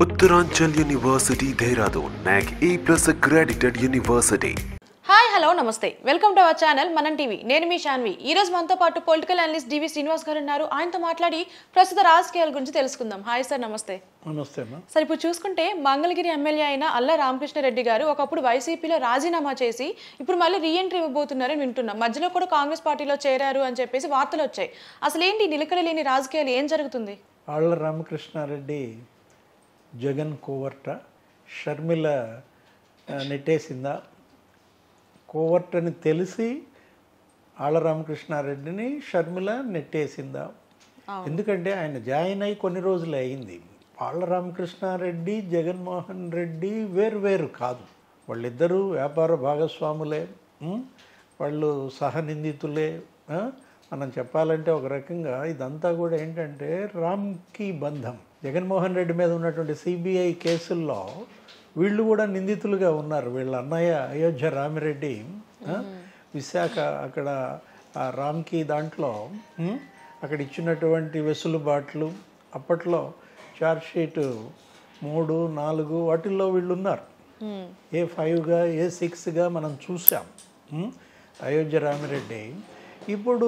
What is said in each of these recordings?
Uttaranchal University Dehradun, NAC A plus accredited university. Hi hello నమస్తే welcome to our channel Manam TV నేను మీ శాన్వి ఈ రోజు మనతో పాటు పొలిటికల్ అనలిస్ట్ డివి శ్రీనివాస్ గారు ఉన్నారు ఆయనతో మాట్లాడి ప్రస్తుత రాజకీయాల గురించి తెలుసుకుందాం హాయ్ సార్ నమస్తే నమస్తే అమ్మా సార్ ఇప్పుడు చూసుకుంటే మంగళగిరి ఎమ్మెల్యే అయిన అల్ల రామకృష్ణారెడ్డి గారు ఒకప్పుడు వైసీపీలో రాజీనామా చేసి ఇప్పుడు మళ్ళీ రీఎంట్రీ ఇవ్వబోతున్నారని వింటున్నాం మధ్యలో కూడా కాంగ్రెస్ పార్టీలో చేరారు అని చెప్పేసి వార్తలు వచ్చాయి అసలు ఏంటి నిలకడ లేని రాజకీయాలు ఏం జరుగుతుంది ఆళ్ళ రామకృష్ణారెడ్డి జగన్ కోవర్ట షర్మిల ఆ, నెట్టేసిందా కోవర్ట్ అని తెలిసి ఆళ్ళ రామకృష్ణారెడ్డిని షర్మిల నెట్టేసిందా ఎందుకంటే ఆయన జాయిన్ అయ్యి కొన్ని రోజులు అయింది ఆళ్ళ రామకృష్ణారెడ్డి జగన్మోహన్ రెడ్డి వేరు వేరు కాదు వాళ్ళిద్దరూ వ్యాపార భాగస్వాములే ఉం? వాళ్ళు సహనిందితులే ఆ? మనం చెప్పాలంటే ఒక రకంగా ఇదంతా కూడా ఏంటంటే రామ్కి బంధం జగన్మోహన్ రెడ్డి మీద ఉన్నటువంటి సిబిఐ కేసుల్లో వీళ్ళు కూడా నిందితులుగా ఉన్నారు వీళ్ళ అన్నయ్య అయోధ్య రామిరెడ్డి ఆ? విశాఖ అక్కడ ఆ రామ్కి దాంట్లో ఉం? అక్కడ ఇచ్చినటువంటి వెసులుబాట్లు అప్పట్లో ఛార్జ్ షీట్ మూడు నాలుగు వాటిల్లో వీళ్ళు ఉన్నారు ఏ ఫైవ్గా ఏ సిక్స్గా మనం చూసాం ఉం? అయోధ్య రామిరెడ్డి ఇప్పుడు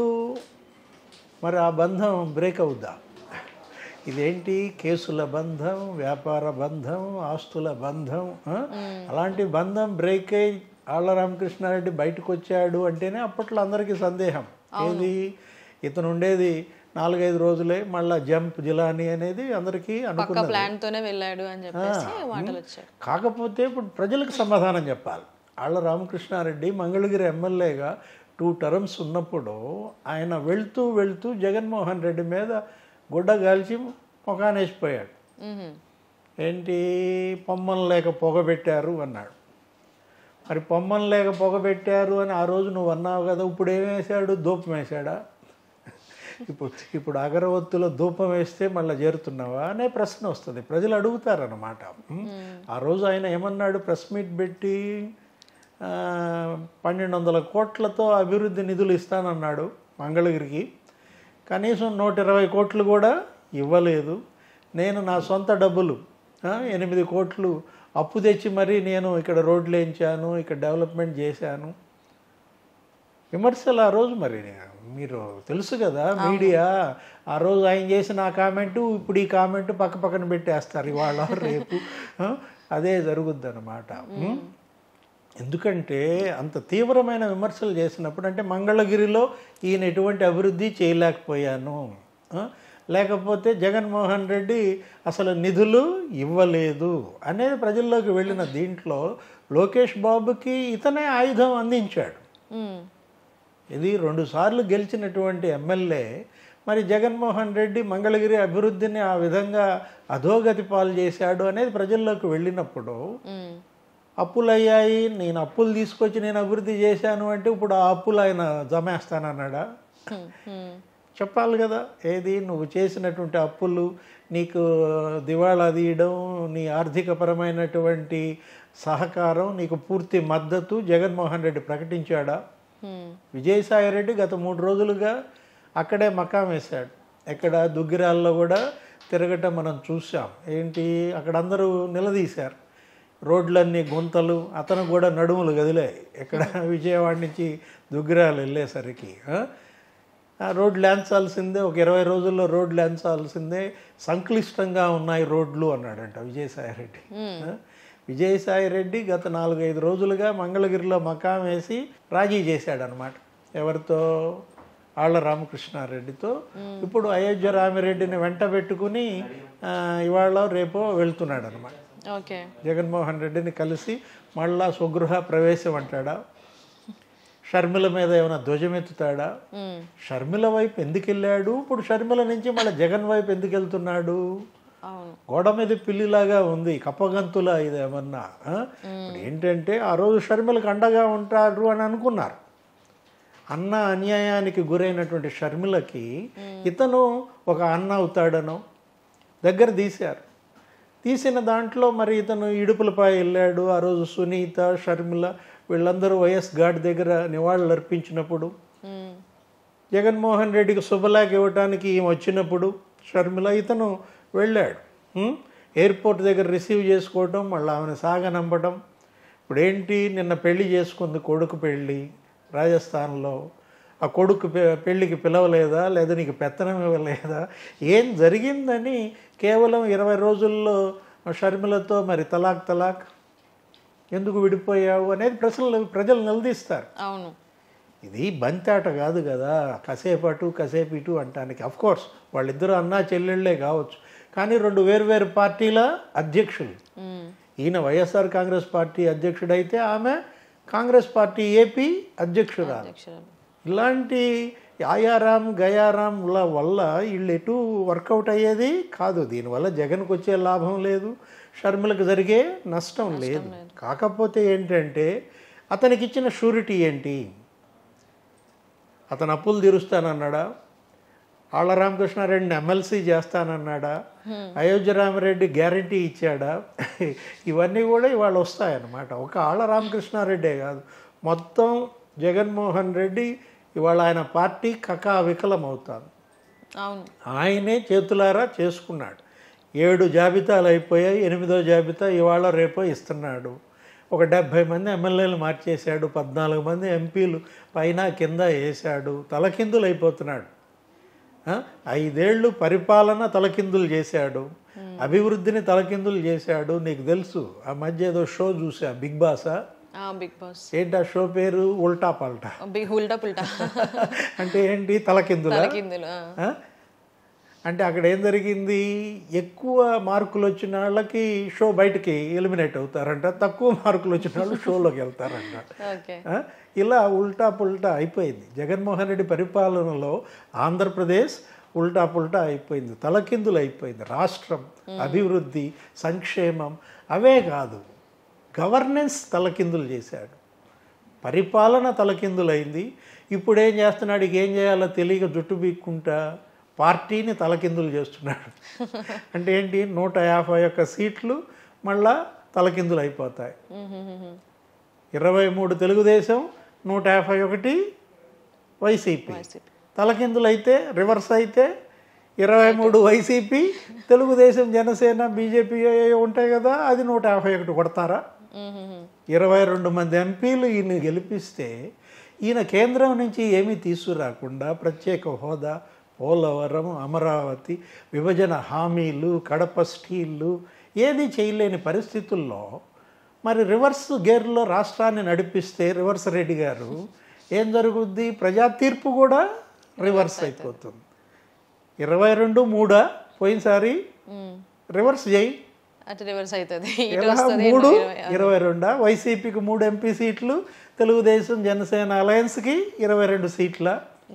మరి ఆ బంధం బ్రేక్ అవుద్దా ఇదేంటి కేసుల బంధం వ్యాపార బంధం ఆస్తుల బంధం ఆ? అలాంటి బంధం బ్రేక్ అయి ఆళ్ళ రామకృష్ణారెడ్డి బయటకు వచ్చాడు అంటేనే అప్పట్లో అందరికీ సందేహం ఏది ఇతను ఉండేది నాలుగైదు రోజులే మళ్ళా జంప్ జిలానీ అనేది అందరికీ పక్క అనుకున్నది ప్లాన్ తోనే వెళ్ళాడు అని చెప్పేసి మాటలు వచ్చాయి కాకపోతే ఇప్పుడు ప్రజలకు సమాధానం చెప్పాలి ఆళ్ళ రామకృష్ణారెడ్డి మంగళగిరి ఎమ్మెల్యేగా టూ టర్మ్స్ ఉన్నప్పుడు ఆయన వెళ్తూ వెళ్తూ జగన్మోహన్ రెడ్డి మీద గుడ్డ గాల్చి ముఖానేసిపోయాడు మ్హూ. ఏంటి పొమ్మం లేక పొగబెట్టారు అన్నాడు మరి పొమ్మం లేక పొగబెట్టారు అని ఆ రోజు నువ్వు అన్నావు కదా ఇప్పుడు ఏం వేశాడు ధూపం వేశాడా ఇప్పుడు ఇప్పుడు అగరవత్తులో ధూపం వేస్తే మళ్ళీ చేరుతున్నావా అనే ప్రశ్న వస్తుంది ప్రజలు అడుగుతారన్నమాట ఉం? ఆ రోజు ఆయన ఏమన్నాడు ప్రెస్ మీట్ పెట్టి ఆ, పన్నెండు వందల కోట్లతో అభివృద్ధి నిధులు ఇస్తానన్నాడు మంగళగిరికి కనీసం నూట ఇరవై కోట్లు కూడా ఇవ్వలేదు నేను నా సొంత డబ్బులు ఆ, ఎనిమిది కోట్లు అప్పు తెచ్చి మరీ నేను ఇక్కడ రోడ్లు వేయించాను ఇక్కడ డెవలప్మెంట్ చేశాను విమర్శలు ఆ రోజు మరి మీరు తెలుసు కదా మీడియా ఆ రోజు ఆయన చేసిన ఆ కామెంటు ఇప్పుడు ఈ కామెంట్ పక్క పక్కన పెట్టేస్తారు ఇవాళ రేపు ఆ, అదే జరుగుద్ది అనమాట ఎందుకంటే అంత తీవ్రమైన విమర్శలు చేసినప్పుడు అంటే మంగళగిరిలో ఈయన ఎటువంటి అభివృద్ధి చేయలేకపోయాను ఆ, లేకపోతే జగన్మోహన్ రెడ్డి అసలు నిధులు ఇవ్వలేదు అనేది ప్రజల్లోకి వెళ్ళిన దీంట్లో లోకేష్ బాబుకి ఇతనే ఆయుధం అందించాడు మ్. ఇది రెండుసార్లు గెలిచినటువంటి ఎమ్మెల్యే మరి జగన్మోహన్ రెడ్డి మంగళగిరి అభివృద్ధిని ఆ విధంగా అధోగతి పాలు చేశాడు అనేది ప్రజల్లోకి వెళ్ళినప్పుడు మ్. అప్పులు అయ్యాయి నేను అప్పులు తీసుకొచ్చి నేను అభివృద్ధి చేశాను అంటే ఇప్పుడు ఆ అప్పులు ఆయన జమేస్తానన్నాడా మ్. మ్. చెప్పాలి కదా ఏది నువ్వు చేసినటువంటి అప్పులు నీకు దివాళా తీయడం నీ ఆర్థికపరమైనటువంటి సహకారం నీకు పూర్తి మద్దతు జగన్మోహన్ రెడ్డి ప్రకటించాడా మ్. విజయసాయి రెడ్డి గత మూడు రోజులుగా అక్కడే మకాం వేశాడు ఎక్కడ దుగ్గిరాల్లో కూడా తిరగటం మనం చూసాం ఏంటి అక్కడ అందరూ నిలదీశారు రోడ్లన్నీ గుంతలు అతను కూడా నడుములు కదిలాయి ఎక్కడ విజయవాడ నుంచి దుగ్గిరాలు వెళ్ళేసరికి ఆ? ఆ రోడ్లు లేంచాల్సిందే ఒక ఇరవై రోజుల్లో రోడ్లు లేంచాల్సిందే సంక్లిష్టంగా ఉన్నాయి రోడ్లు అన్నాడంట విజయసాయి రెడ్డి ఆ? విజయసాయి రెడ్డి గత నాలుగైదు రోజులుగా మంగళగిరిలో మకాం వేసి రాజీ చేశాడనమాట ఎవరితో ఆళ్ళ రామకృష్ణారెడ్డితో ఇప్పుడు అయోధ్య రామిరెడ్డిని వెంట పెట్టుకుని ఆ, ఇవాళ రేపో వెళ్తున్నాడు అనమాట ఓకే జగన్మోహన్ రెడ్డిని కలిసి మళ్ళా స్వగృహ ప్రవేశం అంటాడా షర్మిల మీద ఏమైనా ధ్వజమెత్తుతాడా మ్. షర్మిల వైపు ఎందుకు వెళ్ళాడు ఇప్పుడు షర్మిల నుంచి మళ్ళీ జగన్ వైపు ఎందుకు వెళ్తున్నాడు అవును గోడ మీద పిల్లిలాగా ఉంది కప్పగంతుల ఇది ఏమన్నా ఆ? ఇప్పుడు ఏంటంటే ఆ రోజు షర్మిలకు అండగా ఉంటారు అని అనుకున్నారు అన్న అన్యాయానికి గురైనటువంటి షర్మిలకి ఇతను ఒక అన్న అవుతాడనో దగ్గర తీశారు తీసిన దాంట్లో మరి ఇతను ఇడుపులపై వెళ్ళాడు ఆ రోజు సునీత షర్మిల వీళ్ళందరూ వైఎస్ గార్డ్ దగ్గర నివాళులు అర్పించినప్పుడు మ్. జగన్మోహన్ రెడ్డికి శుభలేఖ ఇవ్వటానికి ఈమె వచ్చినప్పుడు షర్మిల ఇతను వెళ్ళాడు ఉం? ఎయిర్పోర్ట్ దగ్గర రిసీవ్ చేసుకోవటం మళ్ళీ ఆమెను సాగనంపడం ఇప్పుడు ఏంటి నిన్న పెళ్లి చేసుకుంది కొడుకు పెళ్ళి రాజస్థాన్లో ఆ కొడుకు పె- పెళ్ళికి పిలవలేదా లేదా నీకు పెత్తనం ఇవ్వలేదా ఏం జరిగిందని కేవలం ఇరవై రోజుల్లో షర్మిలతో మరి తలాక్ తలాక్ ఎందుకు విడిపోయావు అనేది ప్రశ్నలు ప్రజలు నిలదీస్తారు అవును ఇది బంతాట కాదు కదా కాసేపు అటు కాసేపు ఇటు అంటానికి అఫ్ కోర్స్ వాళ్ళిద్దరూ అన్నా చెల్లెళ్ళే కావచ్చు కానీ రెండు వేరు పార్టీల అధ్యక్షులు మ్మ్. ఈయన వైఎస్ఆర్ కాంగ్రెస్ పార్టీ అధ్యక్షుడైతే ఆమె కాంగ్రెస్ పార్టీ ఏపీ అధ్యక్షురాలు అధ్యక్షురాలు. ఇలాంటి ఆయారాం గయారాంల వల్ల వీళ్ళు ఎటు వర్కౌట్ అయ్యేది కాదు దీనివల్ల జగన్కి వచ్చే లాభం లేదు షర్మిలకు జరిగే నష్టం లేదు కాకపోతే ఏంటంటే అతనికి ఇచ్చిన షూరిటీ ఏంటి అతను అప్పులు తీరుస్తానన్నాడా ఆళ్ళ రామకృష్ణారెడ్డిని ఎమ్మెల్సీ చేస్తానన్నాడా అయోధ్య రామరెడ్డి గ్యారంటీ ఇచ్చాడా ఇవన్నీ కూడా ఇవాళ వస్తాయన్నమాట ఒక ఆళ్ళ రామకృష్ణారెడ్డే కాదు మొత్తం జగన్మోహన్ రెడ్డి ఇవాళ ఆయన పార్టీ కకా వికలం అవుతాను అవును ఆయనే చేతులారా చేసుకున్నాడు ఏడు జాబితాలు అయిపోయాయి ఎనిమిదో జాబితా ఇవాళ రేపో ఇస్తున్నాడు ఒక డెబ్భై మంది ఎమ్మెల్యేలు మార్చేశాడు పద్నాలుగు మంది ఎంపీలు పైన కింద వేశాడు తలకిందులు అయిపోతున్నాడు ఆ? ఐదేళ్లు పరిపాలన తలకిందులు చేశాడు అభివృద్ధిని తలకిందులు చేశాడు నీకు తెలుసు ఆ మధ్య ఏదో షో చూసా బిగ్ బాసా ఆ, బిగ్ బాస్ ఏంటి ఆ షో పేరు ఉల్టా పల్టా బిగ్ ఉల్టా పుల్టా అంటే ఏంటి తలకిందులా తలకిందులు ఆ. ఆ? అంటే అక్కడ ఏం జరిగింది ఎక్కువ మార్కులు వచ్చిన వాళ్ళకి షో బయటకి ఎలిమినేట్ అవుతారంట తక్కువ మార్కులు వచ్చిన వాళ్ళు షోలోకి వెళ్తారంట ఓకే ఆ? ఇలా ఉల్టా పుల్టా అయిపోయింది జగన్మోహన్ రెడ్డి పరిపాలనలో ఆంధ్రప్రదేశ్ ఉల్టా పుల్టా అయిపోయింది తలకిందులు అయిపోయింది రాష్ట్రం అభివృద్ధి సంక్షేమం అవే కాదు గవర్నెన్స్ తలకిందులు చేశాడు పరిపాలన తలకిందులైంది ఇప్పుడు ఏం చేస్తున్నాడు ఇక ఏం చేయాలో తెలియక జుట్టు బీక్కుంటా పార్టీని తలకిందులు చేస్తున్నాడు అంటే ఏంటి నూట యాభై ఒక్క సీట్లు మళ్ళా తలకిందులు అయిపోతాయి ఇరవై మూడు తెలుగుదేశం నూట యాభై ఒకటి వైసీపీ వైసీపీ. తలకిందులు అయితే రివర్స్ అయితే ఇరవై మూడు వైసీపీ తెలుగుదేశం జనసేన బీజేపీ ఉంటాయి కదా అది నూట యాభై ఒకటి కొడతారా ఇరవై రెండు మంది ఎంపీలు ఈయన గెలిపిస్తే ఈయన కేంద్రం నుంచి ఏమీ తీసుకురాకుండా ప్రత్యేక హోదా పోలవరం అమరావతి విభజన హామీలు కడప స్టీళ్ళు ఏది చేయలేని పరిస్థితుల్లో మరి రివర్స్ గేర్లో రాష్ట్రాన్ని నడిపిస్తే రివర్స్ రెడ్డి గారు ఏం జరుగుద్ది ప్రజా తీర్పు కూడా రివర్స్ అయిపోతుంది ఇరవై రెండు మూడా పోయినసారి రివర్స్ చేయి అటు రివర్స్ అవుతుంది ఇటు ఎలా వస్తుంది మూడు ఇటు ఇరవై. ఇరవై రెండా వైసీపీకి మూడు ఎంపీ సీట్లు తెలుగుదేశం జనసేన అలయన్స్కి ఇరవై రెండు సీట్ల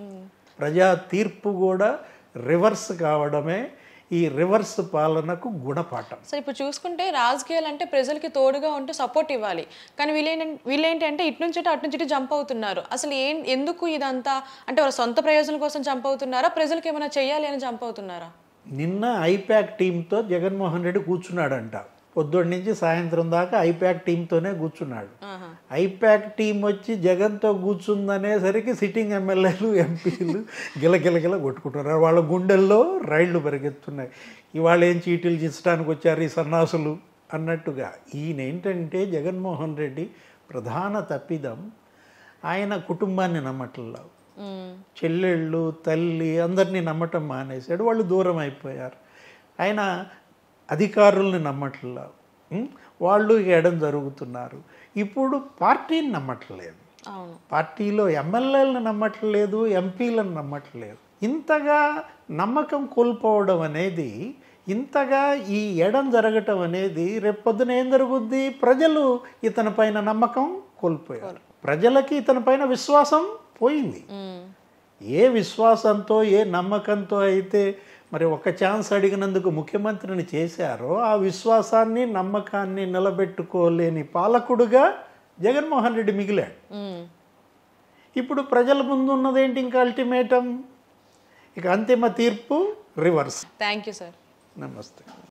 ప్రజా తీర్పు కూడా రివర్స్ కావడమే ఈ రివర్స్ పాలనకు గుణపాఠం సరే ఇప్పుడు చూసుకుంటే రాజకీయాలు అంటే ప్రజలకి తోడుగా ఉంటూ సపోర్ట్ ఇవ్వాలి కానీ వీళ్ళేంటి వీళ్ళేంటి అంటే ఇటు నుంచి ఇటు అటు నుంచి ఇటు జంప్ అవుతున్నారు అసలు ఏం ఎందుకు ఇదంతా అంటే వాళ్ళ సొంత ప్రయోజనం కోసం జంప్ అవుతున్నారా ప్రజలకు ఏమైనా చేయాలి అని జంప్ అవుతున్నారా నిన్న ఐప్యాక్ టీంతో జగన్మోహన్ రెడ్డి కూర్చున్నాడంట పొద్దున్న నుంచి సాయంత్రం దాకా ఐప్యాక్ టీంతోనే కూర్చున్నాడు ఆహా. ఐప్యాక్ టీం వచ్చి జగన్తో కూర్చుందనేసరికి సిట్టింగ్ ఎమ్మెల్యేలు ఎంపీలు గిలగిలగిల కొట్టుకుంటున్నారు వాళ్ళ గుండెల్లో రైళ్లు పరిగెత్తున్నాయి ఇవాళ ఏం చీటీలు చించడానికి వచ్చారు ఈ సన్నాసులు అన్నట్టుగా ఈయన ఏంటంటే జగన్మోహన్ రెడ్డి ప్రధాన తప్పిదం ఆయన కుటుంబాన్ని నమ్మట్లేదు ఉమ్. చెల్లెళ్ళు తల్లి అందరినీ నమ్మటం మానేశాడు వాళ్ళు దూరం అయిపోయారు ఆయన అధికారుల్ని నమ్మట్లా ఉం? వాళ్ళు ఎడం జరుగుతున్నారు ఇప్పుడు పార్టీని నమ్మట్లేదు అవును పార్టీలో ఎమ్మెల్యేలను నమ్మట్లేదు ఎంపీలను నమ్మట్లేదు ఇంతగా నమ్మకం కోల్పోవడం అనేది ఇంతగా ఈ ఎడం జరగటం అనేది రేపొద్దున ఏం జరుగుద్ది ప్రజలు ఇతని పైన నమ్మకం కోల్పోయారు ప్రజలకి ఇతని పైన విశ్వాసం పోయింది ఉమ్. ఏ విశ్వాసంతో ఏ నమ్మకంతో అయితే మరి ఒక ఛాన్స్ అడిగినందుకు ముఖ్యమంత్రిని చేశారో ఆ విశ్వాసాన్ని నమ్మకాన్ని నిలబెట్టుకోలేని పాలకుడుగా జగన్మోహన్ రెడ్డి మిగిలాడు ఉమ్. ఇప్పుడు ప్రజల ముందు ఉన్నదేంటి ఇంకా అల్టిమేటం ఇక అంతిమ తీర్పు రివర్స్ థ్యాంక్ యూ సార్ నమస్తే